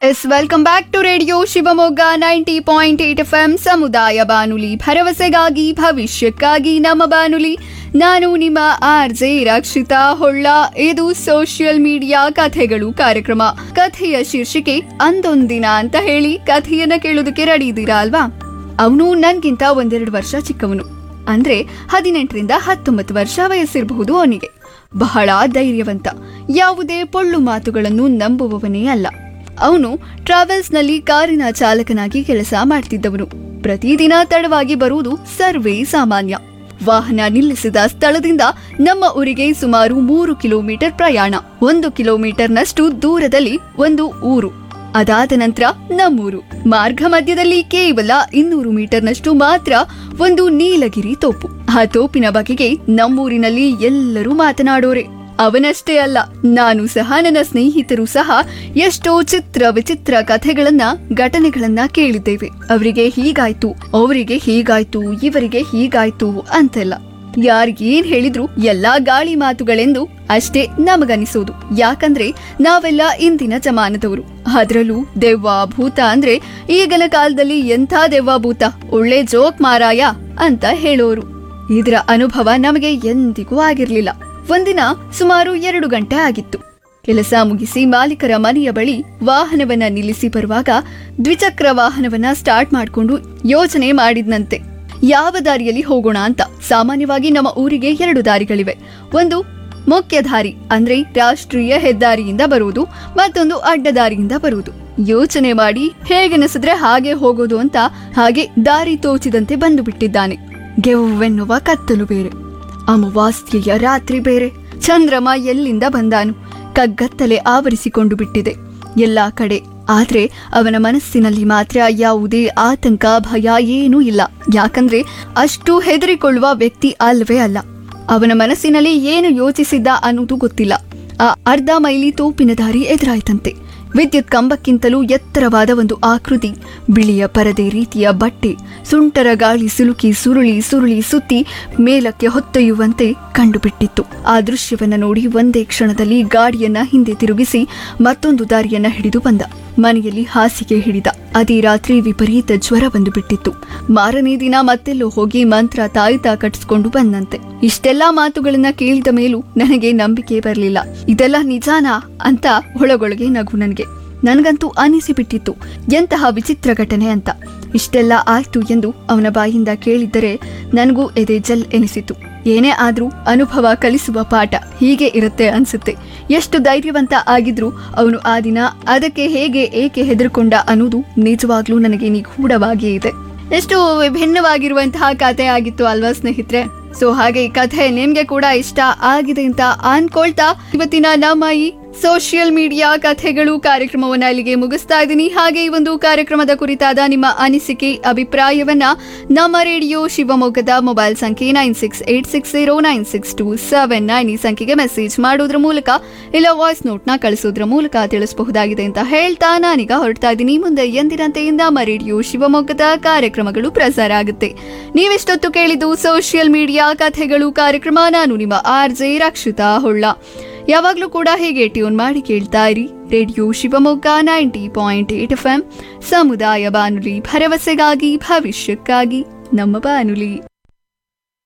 S welcome back to radio Shivamogga ninety point eight F M ಸಮುದಾಯ ಬಾನುಲಿ ಭರವಸೆಗಾಗಿ ಭವಿಷ್ಯಕ್ಕಾಗಿ ನಮ್ಮ ಬಾನುಲಿ ನಾನು ನಿಮ್ಮ ಆರ್ ಜೆ ರಕ್ಷಿತಾ ಹೊಳ್ಳ ಇದು ಸೋಷಿಯಲ್ ಮೀಡಿಯಾ ಕಥೆಗಳು ಕಾರ್ಯಕ್ರಮ ಕಥೆಯ ಶೀರ್ಷಿಕೆ ಅಂದೊಂದಿನ ಅಂತ ಹೇಳಿ ಕಥೆಯನ್ನ ಕೇಳೋದಕ್ಕೆ ರೆಡಿ ಇದ್ದೀರಾ ಅಲ್ವಾ ಅವನು ನನ್ಗಿಂತ ಒಂದೆರಡು ವರ್ಷ ಚಿಕ್ಕವನು ಅಂದ್ರೆ ಹದಿನೆಂಟರಿಂದ ಹತ್ತೊಂಬತ್ತು ವರ್ಷ ವಯಸ್ಸಿರಬಹುದು ಅವನಿಗೆ ಬಹಳ ಧೈರ್ಯವಂತ ಯಾವುದೇ ಪೊಳ್ಳು ಮಾತುಗಳನ್ನು ನಂಬುವವನೇ ಅಲ್ಲ ಅವನು ಟ್ರಾವೆಲ್ಸ್ನಲ್ಲಿ ಕಾರಿನ ಚಾಲಕನಾಗಿ ಕೆಲಸ ಮಾಡ್ತಿದ್ದವನು ಪ್ರತಿದಿನ ತಡವಾಗಿ ಬರುವುದು ಸರ್ವೇ ಸಾಮಾನ್ಯ ವಾಹನ ನಿಲ್ಲಿಸಿದ ಸ್ಥಳದಿಂದ ನಮ್ಮ ಊರಿಗೆ ಸುಮಾರು ಮೂರು ಕಿಲೋಮೀಟರ್ ಪ್ರಯಾಣ ಒಂದು ಕಿಲೋಮೀಟರ್ನಷ್ಟು ದೂರದಲ್ಲಿ ಒಂದು ಊರು ಅದಾದ ನಂತರ ನಮ್ಮೂರು ಮಾರ್ಗ ಮಧ್ಯದಲ್ಲಿ ಕೇವಲ ಇನ್ನೂರು ಮೀಟರ್ನಷ್ಟು ಮಾತ್ರ ಒಂದು ನೀಲಗಿರಿ ತೋಪು ಆ ತೋಪಿನ ಬಗೆಗೆ ನಮ್ಮೂರಿನಲ್ಲಿ ಎಲ್ಲರೂ ಮಾತನಾಡೋರೆ ಅವನಷ್ಟೇ ಅಲ್ಲ ನಾನು ಸಹ ನನ್ನ ಸ್ನೇಹಿತರು ಸಹ ಎಷ್ಟೋ ಚಿತ್ರ ವಿಚಿತ್ರ ಕಥೆಗಳನ್ನ ಘಟನೆಗಳನ್ನ ಕೇಳಿದ್ದೇವೆ ಅವರಿಗೆ ಹೀಗಾಯ್ತು ಅವರಿಗೆ ಹೀಗಾಯ್ತು ಇವರಿಗೆ ಹೀಗಾಯ್ತು ಅಂತೆಲ್ಲ ಯಾರಿಗೇನ್ ಹೇಳಿದ್ರು ಎಲ್ಲಾ ಗಾಳಿ ಮಾತುಗಳೆಂದು ಅಷ್ಟೇ ನಮಗನಿಸೋದು ಯಾಕಂದ್ರೆ ನಾವೆಲ್ಲ ಇಂದಿನ ಜಮಾನದವರು ಅದ್ರಲ್ಲೂ ದೆವ್ವ ಭೂತ ಅಂದ್ರೆ ಈಗಿನ ಕಾಲದಲ್ಲಿ ಎಂಥ ದೆವ್ವ ಭೂತ ಒಳ್ಳೆ ಜೋಕ್ ಮಾರಾಯ ಅಂತ ಹೇಳೋರು ಇದರ ಅನುಭವ ನಮಗೆ ಎಂದಿಗೂ ಆಗಿರ್ಲಿಲ್ಲ ಒಂದಿನ ಸುಮಾರು ಎರಡು ಗಂಟೆ ಆಗಿತ್ತು ಕೆಲಸ ಮುಗಿಸಿ ಮಾಲೀಕರ ಮನೆಯ ಬಳಿ ವಾಹನವನ್ನ ನಿಲ್ಲಿಸಿ ಬರುವಾಗ ದ್ವಿಚಕ್ರ ವಾಹನವನ್ನ ಸ್ಟಾರ್ಟ್ ಮಾಡಿಕೊಂಡು ಯೋಚನೆ ಮಾಡಿದ್ನಂತೆ ಯಾವ ದಾರಿಯಲ್ಲಿ ಹೋಗೋಣ ಅಂತ ಸಾಮಾನ್ಯವಾಗಿ ನಮ್ಮ ಊರಿಗೆ ಎರಡು ದಾರಿಗಳಿವೆ ಒಂದು ಮುಖ್ಯ ದಾರಿ ಅಂದ್ರೆ ರಾಷ್ಟ್ರೀಯ ಹೆದ್ದಾರಿಯಿಂದ ಬರುವುದು ಮತ್ತೊಂದು ಅಡ್ಡದಾರಿಯಿಂದ ಬರುವುದು ಯೋಚನೆ ಮಾಡಿ ಹೇಗೆನಿಸಿದ್ರೆ ಹಾಗೆ ಹೋಗೋದು ಅಂತ ಹಾಗೆ ದಾರಿ ತೋಚಿದಂತೆ ಬಂದು ಬಿಟ್ಟಿದ್ದಾನೆ ಗೆವ್ವೆನ್ನುವ ಕತ್ತಲು ಬೇರೆ ಅಮಾವಾಸ್ಯೆಯ ರಾತ್ರಿ ಬೇರೆ ಚಂದ್ರಮ ಎಲ್ಲಿಂದ ಬಂದಾನು ಕಗ್ಗತ್ತಲೆ ಆವರಿಸಿಕೊಂಡು ಬಿಟ್ಟಿದೆ ಎಲ್ಲಾ ಕಡೆ ಆದ್ರೆ ಅವನ ಮನಸ್ಸಿನಲ್ಲಿ ಮಾತ್ರ ಯಾವುದೇ ಆತಂಕ ಭಯ ಏನೂ ಇಲ್ಲ ಯಾಕಂದ್ರೆ ಅಷ್ಟು ಹೆದರಿಕೊಳ್ಳುವ ವ್ಯಕ್ತಿ ಅಲ್ವೇ ಅಲ್ಲ ಅವನ ಮನಸ್ಸಿನಲ್ಲಿ ಏನು ಯೋಚಿಸಿದ್ದ ಅನ್ನೋದು ಗೊತ್ತಿಲ್ಲ ಆ ಅರ್ಧ ಮೈಲಿ ತೋಪಿನ ದಾರಿ ಎದುರಾಯ್ತಂತೆ ವಿದ್ಯುತ್ ಕಂಬಕ್ಕಿಂತಲೂ ಎತ್ತರವಾದ ಒಂದು ಆಕೃತಿ ಬಿಳಿಯ ಪರದೆ ರೀತಿಯ ಬಟ್ಟೆ ಸುಂಟರ ಗಾಳಿ ಸಿಲುಕಿ ಸುರುಳಿ ಸುರುಳಿ ಸುತ್ತಿ ಮೇಲಕ್ಕೆ ಹೊತ್ತೊಯ್ಯುವಂತೆ ಕಂಡುಬಿಟ್ಟಿತ್ತು ಆ ದೃಶ್ಯವನ್ನ ನೋಡಿ ಒಂದೇ ಕ್ಷಣದಲ್ಲಿ ಗಾಡಿಯನ್ನ ಹಿಂದೆ ತಿರುಗಿಸಿ ಮತ್ತೊಂದು ದಾರಿಯನ್ನ ಹಿಡಿದು ಬಂದ ಮನೆಯಲ್ಲಿ ಹಾಸಿಗೆ ಹಿಡಿದ ಅದೇ ರಾತ್ರಿ ವಿಪರೀತ ಜ್ವರ ಬಂದು ಬಿಟ್ಟಿತ್ತು ಮಾರನೇ ದಿನ ಮತ್ತೆಲ್ಲೋ ಹೋಗಿ ಮಂತ್ರ ತಾಯ್ತಾ ಕಟ್ಟಿಸ್ಕೊಂಡು ಬಂದಂತೆ ಇಷ್ಟೆಲ್ಲಾ ಮಾತುಗಳನ್ನ ಕೇಳಿದ ಮೇಲೂ ನನಗೆ ನಂಬಿಕೆ ಬರಲಿಲ್ಲ ಇದೆಲ್ಲ ನಿಜಾನಾ ಅಂತ ಒಳಗೊಳಗೆ ನಗು ನನಗೆ ನನಗಂತೂ ಅನಿಸಿಬಿಟ್ಟಿತ್ತು ಎಂತಹ ವಿಚಿತ್ರ ಘಟನೆ ಅಂತ ಇಷ್ಟೆಲ್ಲ ಆಯ್ತು ಎಂದು ಅವನ ಬಾಯಿಂದ ಕೇಳಿದ್ದರೆ ನನಗೂ ಎದೆ ಜಲ್ ಎನಿಸಿತು ಏನೇ ಆದ್ರೂ ಅನುಭವ ಕಲಿಸುವ ಪಾಠ ಹೀಗೆ ಇರುತ್ತೆ ಅನ್ಸುತ್ತೆ ಎಷ್ಟು ಧೈರ್ಯವಂತ ಆಗಿದ್ರು ಅವನು ಆ ದಿನ ಅದಕ್ಕೆ ಹೇಗೆ ಏಕೆ ಹೆದರ್ಕೊಂಡ ಅನ್ನೋದು ನಿಜವಾಗ್ಲೂ ನನಗೆ ನಿಗೂಢವಾಗಿಯೇ ಇದೆ ಎಷ್ಟು ವಿಭಿನ್ನವಾಗಿರುವಂತಹ ಕಥೆ ಆಗಿತ್ತು ಅಲ್ವಾ ಸ್ನೇಹಿತರೆ ಸೊ ಹಾಗೆ ಈ ಕಥೆ ನಿಮ್ಗೆ ಕೂಡ ಇಷ್ಟ ಆಗಿದೆ ಅಂತ ಅನ್ಕೊಳ್ತಾ ಇವತ್ತಿನ ನಮ್ಮ ಈ ಸೋಷಿಯಲ್ ಮೀಡಿಯಾ ಕಥೆಗಳು ಕಾರ್ಯಕ್ರಮವನ್ನ ಇಲ್ಲಿಗೆ ಮುಗಿಸ್ತಾ ಇದ್ದೀನಿ ಹಾಗೆ ಈ ಒಂದು ಕಾರ್ಯಕ್ರಮದ ಕುರಿತಾದ ನಿಮ್ಮ ಅನಿಸಿಕೆ ಅಭಿಪ್ರಾಯವನ್ನ ನಮ್ಮ ರೇಡಿಯೋ ಶಿವಮೊಗ್ಗದ ಮೊಬೈಲ್ ಸಂಖ್ಯೆ nine six eight six zero nine six two seven nine ಈ ಸಂಖ್ಯೆಗೆ ಮೆಸೇಜ್ ಮಾಡೋದ್ರ ಮೂಲಕ ಇಲ್ಲ ವಾಯ್ಸ್ ನೋಟ್ನ ಕಳಿಸೋದ್ರ ಮೂಲಕ ತಿಳಿಸಬಹುದಾಗಿದೆ ಅಂತ ಹೇಳ್ತಾ ನಾನೀಗ ಹೊರಡ್ತಾ ಇದ್ದೀನಿ ಮುಂದೆ ಎಂದಿನಂತೆ ನಮ್ಮ ರೇಡಿಯೋ ಶಿವಮೊಗ್ಗದ ಕಾರ್ಯಕ್ರಮಗಳು ಪ್ರಸಾರ ಆಗುತ್ತೆ ನೀವೆಷ್ಟೊತ್ತು ಕೇಳಿದ್ದು ಸೋಷಿಯಲ್ ಮೀಡಿಯಾ ಕಥೆಗಳು ಕಾರ್ಯಕ್ರಮ ನಾನು ನಿಮ್ಮ ಆರ್ ಜೆ ರಕ್ಷಿತಾ ಹೊಳ್ಳ ಯಾವಾಗಲೂ ಕೂಡ ಹೇಗೆ ಟ್ಯೂನ್ ಮಾಡಿ ಕೇಳ್ತಾ ಇರಿ radio Shivamogga ninety point eight F M ಸಮುದಾಯ ಬಾನುಲಿ ಭರವಸೆಗಾಗಿ ಭವಿಷ್ಯಕ್ಕಾಗಿ ನಮ್ಮ ಬಾನುಲಿ